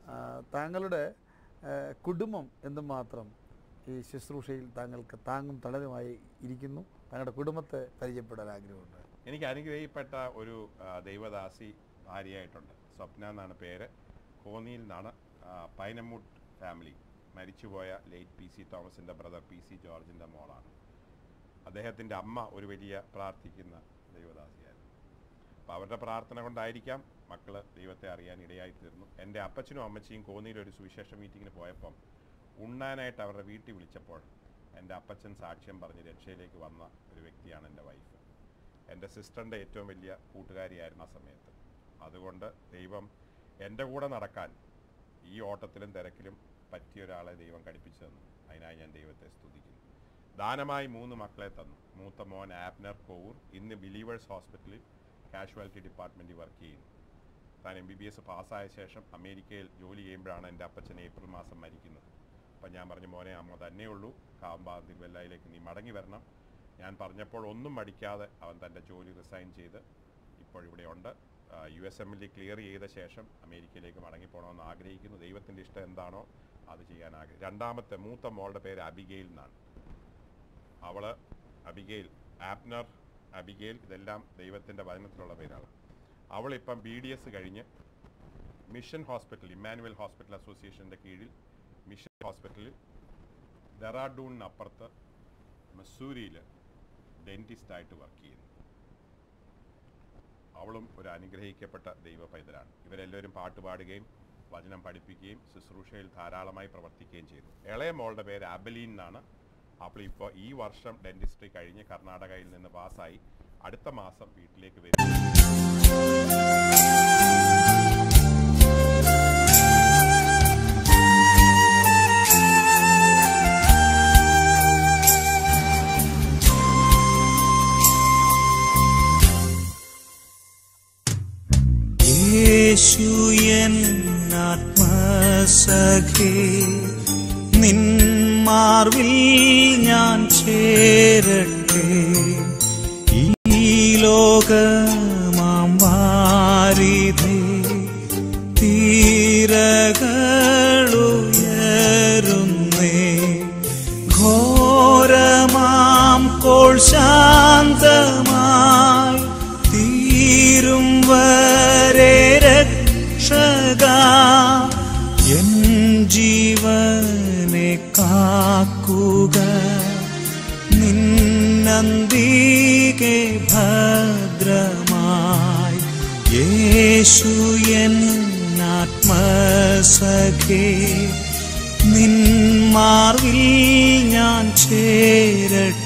ആ, താങ്കളുടെ ആ, കുടുംബം എന്തുമാത്രം ഈ ശുശ്രൂഷയിൽ താങ്കൾക്ക് താങ്ങും തളരുമായി ഇരിക്കുന്നു താങ്കളുടെ കുടുംബത്തെ പരിചയപ്പെടാൻ ആഗ്രഹമുണ്ട് എനിക്ക് അനുഗ്രഹിക്കപ്പെട്ട ഒരു ആ, ദൈവദാസി ഭാര്യയായിട്ടുണ്ട് സ്വപ്ന എന്നാണ് പേര് കോന്നിയിൽ നിന്നാണ് ആ, പൈനമൂട്ട് ഫാമിലി മരിച്ചുപോയ ലേറ്റ് പി സി തോമസിൻ്റെ ബ്രദർ പി സി ജോർജിൻ്റെ മോളാണ് അദ്ദേഹത്തിൻ്റെ അമ്മ ഒരു വലിയ പ്രാർത്ഥിക്കുന്ന ദൈവദാസിയായിരുന്നു അപ്പോൾ അവരുടെ പ്രാർത്ഥന കൊണ്ടായിരിക്കാം മക്കൾ ദൈവത്തെ അറിയാൻ ഇടയായി തീർന്നു എൻ്റെ അപ്പച്ചനും അമ്മച്ചിയും കോന്നിയിൽ ഒരു സുവിശേഷ മീറ്റിങ്ങിന് പോയപ്പം ഉണ്ണാനായിട്ട് അവരുടെ വീട്ടിൽ വിളിച്ചപ്പോൾ എൻ്റെ അപ്പച്ചൻ സാക്ഷ്യം പറഞ്ഞ് രക്ഷയിലേക്ക് വന്ന ഒരു വ്യക്തിയാണ് എൻ്റെ വൈഫ് എൻ്റെ സിസ്റ്ററിൻ്റെ ഏറ്റവും വലിയ കൂട്ടുകാരിയായിരുന്നു ആ സമയത്ത് അതുകൊണ്ട് ദൈവം എൻ്റെ കൂടെ നടക്കാൻ ഈ ഓട്ടത്തിലും തിരക്കിലും പറ്റിയ ഒരാളെ ദൈവം കടിപ്പിച്ചു തന്നു അതിനായി ഞാൻ ദൈവത്തെ സ്തുതിക്കുന്നു ദാനമായി മൂന്ന് മക്കളെ തന്നു മൂത്ത മോൻ ആപ്നർ കോവൂർ ഇന്ന് ബിലീവേഴ്സ് ഹോസ്പിറ്റലിൽ കാഷ്വാലിറ്റി ഡിപ്പാർട്ട്മെൻറ്റിൽ വർക്ക് ചെയ്യുന്നു താൻ എം ബി ബി എസ് പാസ്സായ ശേഷം അമേരിക്കയിൽ ജോലി ചെയ്യുമ്പോഴാണ് എൻ്റെ അപ്പച്ചൻ ഏപ്രിൽ മാസം മരിക്കുന്നത് അപ്പം ഞാൻ പറഞ്ഞു മോനെ അമ്മ തന്നെ ഉള്ളൂ കാമ്പാ തിരുവല്ലയിലേക്ക് നീ മടങ്ങി വരണം ഞാൻ പറഞ്ഞപ്പോൾ ഒന്നും മടിക്കാതെ അവൻ തൻ്റെ ജോലി റിസൈൻ ചെയ്ത് ഇപ്പോൾ ഇവിടെ ഉണ്ട് യു എസ് എമ്മിൽ ക്ലിയർ ചെയ്ത ശേഷം അമേരിക്കയിലേക്ക് മടങ്ങിപ്പോകണമെന്ന് ആഗ്രഹിക്കുന്നു ദൈവത്തിൻ്റെ ഇഷ്ടം എന്താണോ അത് ചെയ്യാൻ ആഗ്രഹം രണ്ടാമത്തെ മൂത്ത മോളുടെ പേര് അബിഗെയിൽ എന്നാണ് അവള് അബിഗെയിൽ ആപ്നർ അബിഗെയിൽ ഇതെല്ലാം ദൈവത്തിൻ്റെ വചനത്തിലുള്ള പേരാണ് അവളിപ്പം ബി ഡി എസ് കഴിഞ്ഞ് മിഷൻ ഹോസ്പിറ്റൽ ഇമ്മാനുവൽ ഹോസ്പിറ്റൽ അസോസിയേഷൻ്റെ കീഴിൽ മിഷൻ ഹോസ്പിറ്റലിൽ ഡെറാഡൂണിനപ്പുറത്ത് മസൂരിയിൽ ഡെൻറ്റിസ്റ്റായിട്ട് വർക്ക് ചെയ്യുന്നു അവളും ഒരു അനുഗ്രഹിക്കപ്പെട്ട ദൈവ പൈതലാണ് ഇവരെല്ലാവരും പാട്ട് പാടുകയും വചനം പഠിപ്പിക്കുകയും ശുശ്രൂഷയിൽ ധാരാളമായി പ്രവർത്തിക്കുകയും ചെയ്തു ഇളയ മോളുടെ പേര് അബലീൻ എന്നാണ് അപ്പോൾ ഇപ്പോൾ ഈ വർഷം ഡെന്റിസ്ട്രി കഴിഞ്ഞ് കർണാടകയിൽ നിന്ന് പാസ്സായി അടുത്ത മാസം വീട്ടിലേക്ക് വരും യേശു എൻ ആത്മസഖേ നിൻ മാർവിൽ ഞാൻ ചേരട്ടെ ഈ ലോകമാം വാരിധേ തീരകളുയരുന്നേ ഘോരമാം കോൾ ശാന്തമായി തീരും വരെ രക്ഷക എൻ ജീവനെ കാക്കുക നിന്നന്തികെ ഭദ്രമായി യേശു എൻ ആത്മസഖേ നിൻ മാർവിൽ ഞാൻ ചേരട്ടെ